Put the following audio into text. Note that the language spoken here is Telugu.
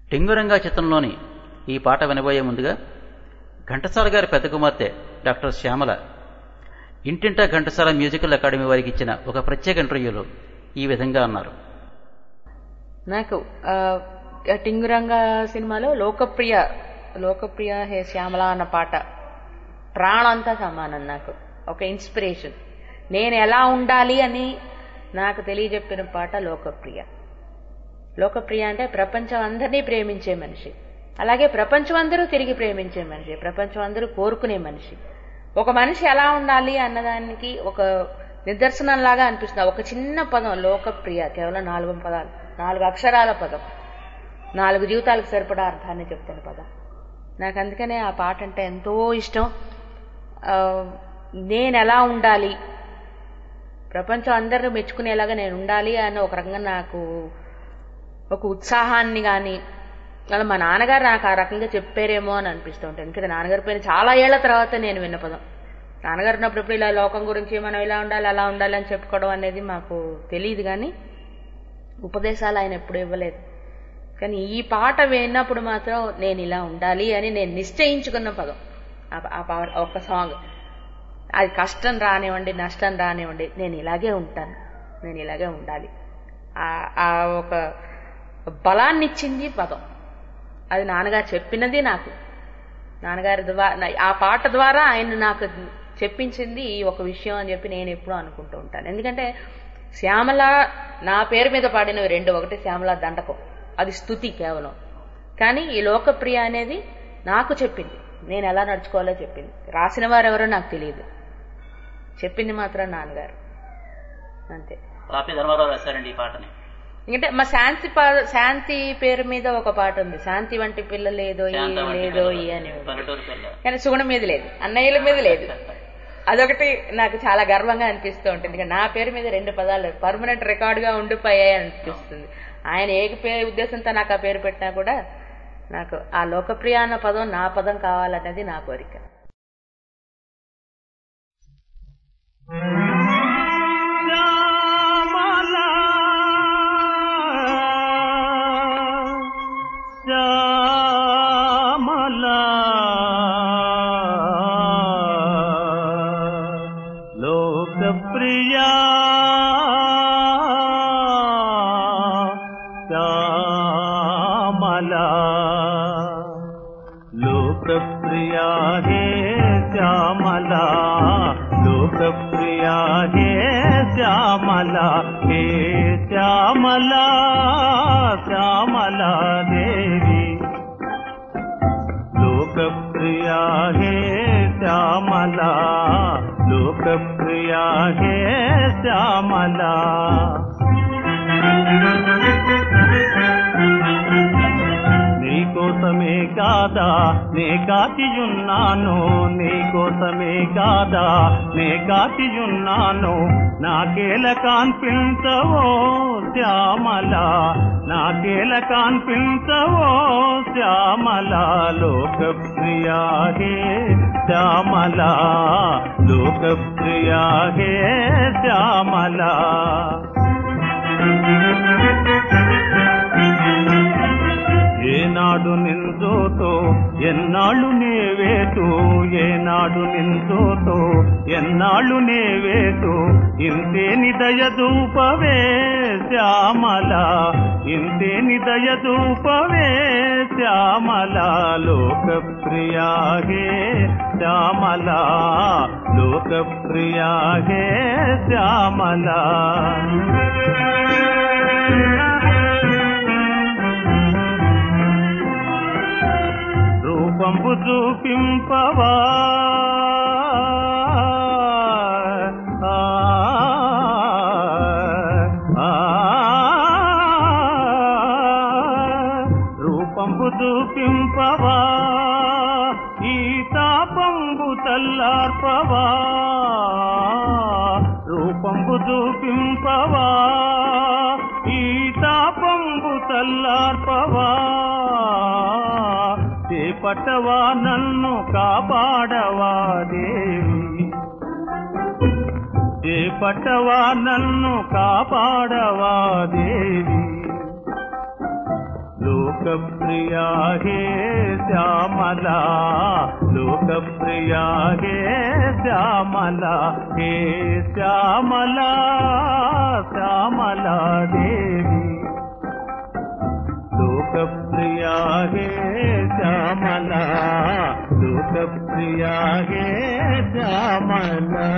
టింగురంగా చిత్రంలోని ఈ పాట వినబోయే ముందుగా ఘంటసాల గారి పెద్ద కుమార్తె డాక్టర్ శ్యామల ఇంటింటా ఘంటసాల మ్యూజికల్ అకాడమీ వారికి ఇచ్చిన ఒక ప్రత్యేక ఇంటర్వ్యూలో ఈ విధంగా అన్నారు నాకు ఆ, టింగురంగ సినిమాలో లోకప్రియ లోకప్రియ హే శ్యామల అన్న పాట ప్రాణంతా సమానం నాకు ఒక ఇన్స్పిరేషన్ నేను ఎలా ఉండాలి అని నాకు తెలియజెప్పిన పాట లోకప్రియ లోకప్రియ అంటే ప్రపంచం అందరినీ ప్రేమించే మనిషి అలాగే ప్రపంచం అందరూ తిరిగి ప్రేమించే మనిషి ప్రపంచం అందరూ కోరుకునే మనిషి ఒక మనిషి ఎలా ఉండాలి అన్నదానికి ఒక నిదర్శనంలాగా అనిపిస్తుంది ఒక చిన్న పదం లోకప్రియ కేవలం నాలుగు పదాలు నాలుగు అక్షరాల పదం నాలుగు జీవితాలకు సరిపడా అర్థాన్ని చెప్తున్న పదం నాకు అందుకనే ఆ పాట అంటే ఎంతో ఇష్టం ఆ, నేను ఎలా ఉండాలి ప్రపంచం అందరూ మెచ్చుకునేలాగా నేను ఉండాలి అని ఒక రకంగా నాకు ఒక ఉత్సాహాన్ని కానీ అలా మా నాన్నగారు నాకు ఆ రకంగా చెప్పారేమో అని అనిపిస్తూ ఉంటుంది ఎందుకంటే నాన్నగారి పైన చాలా ఏళ్ల తర్వాత నేను విన్న పదం నాన్నగారు ఉన్నప్పుడు ఇలా లోకం గురించి మనం ఇలా ఉండాలి అలా ఉండాలి అని చెప్పుకోవడం అనేది మాకు తెలియదు కానీ ఉపదేశాలు ఆయన ఎప్పుడు ఇవ్వలేదు కానీ ఈ పాట విన్నప్పుడు మాత్రం నేను ఇలా ఉండాలి అని నేను నిశ్చయించుకున్న పదం ఆ- ఆ పా- ఒక్క సాంగ్ అది కష్టం రానివ్వండి నష్టం రానివ్వండి నేను ఇలాగే ఉంటాను నేను ఇలాగే ఉండాలి ఆ- ఆ ఒక బలాన్ని ఇచ్చింది పదం అది నాన్నగారు చెప్పినది నాకు నాన్నగారి ద్వారా ఆ పాట ద్వారా ఆయన నాకు చెప్పించింది ఈ ఒక విషయం అని చెప్పి నేను ఎప్పుడూ అనుకుంటూ ఉంటాను ఎందుకంటే శ్యామల నా పేరు మీద పాడినవి రెండు ఒకటి శ్యామల దండకం అది స్థుతి కేవలం కానీ ఈ లోకప్రియ అనేది నాకు చెప్పింది నేను ఎలా నడుచుకోవాలో చెప్పింది రాసిన వారు ఎవరో నాకు తెలియదు చెప్పింది మాత్రం నాన్నగారు అంతే పాపి ధర్మారావు రాశారండి ఈ పాటని ఎందుకంటే మా శాంతి పా- శాంతి పేరు మీద ఒక పాట ఉంది శాంతి వంటి పిల్ల లేదో ఈ శాంత వంటి లేదో పిల్ల. ఈ అని ఉంది. పల్లెటూరు పిల్ల కానీ సుగుణం మీద లేదు అన్నయ్యల మీద లేదు అదొకటి నాకు చాలా గర్వంగా అనిపిస్తూ ఉంటుంది ఎందుకంటే నా పేరు మీద రెండు పదాలు పర్మనెంట్ రికార్డుగా ఉండిపోయాయి అనిపిస్తుంది ఆయన ఏ పేరు ఉద్దేశంతో నాకు ఆ పేరు పెట్టినా కూడా నాకు ఆ లోకప్రియ అన్న పదం నా పదం కావాలన్నది నా కోరిక శ్యామలా శ్యామలా లోకప్రియా శ్యామలా लोकप्रिया हे श्यामला लोकप्रिया हे श्यामला हे श्यामला श्यामला देवी लोकप्रिया हे श्यामला लोकप्रिया हे श्यामला నీకోసమే కాదా నే కాచియున్నాను నీకోసమే కాదా నే కాచియున్నాను నాకేల కాన్పించవో శ్యామల నాకేల కాన్పించవో శ్యామల లోకప్రియా హే శ్యామల లోకప్రియా హే శ్యామల ఏనాడు నిందోతో ఎన్నాళ్ళు నేవేటు ఏనాడు నిందోతో ఎన్నాళ్ళు నేవేటు ఇంతే నిదయ దూపవే శ్యామల ఇంతే నిదయ దూపవే శ్యామల లోకప్రియా హే శ్యామల లోకప్రియా హే శ్యామల రూపంబు చూపింపవా ఆ, ఆ, రూపంబు చూపింపవా ఈ తాపంబు తల్లార్పవా రూపంబు చూపింపవా ఈ తాపంబు తల్లార్పవా చేపట్టవా నన్ను కాపాడవా దేవి చేపట్టవా నన్ను కాపాడవా దేవి लोकप्रिया हे श्यामला लोकप्रिया हे श्यामला हे श्यामला श्यामला देवी लोकप्रिया हे श्यामला लोकप्रिया हे श्यामला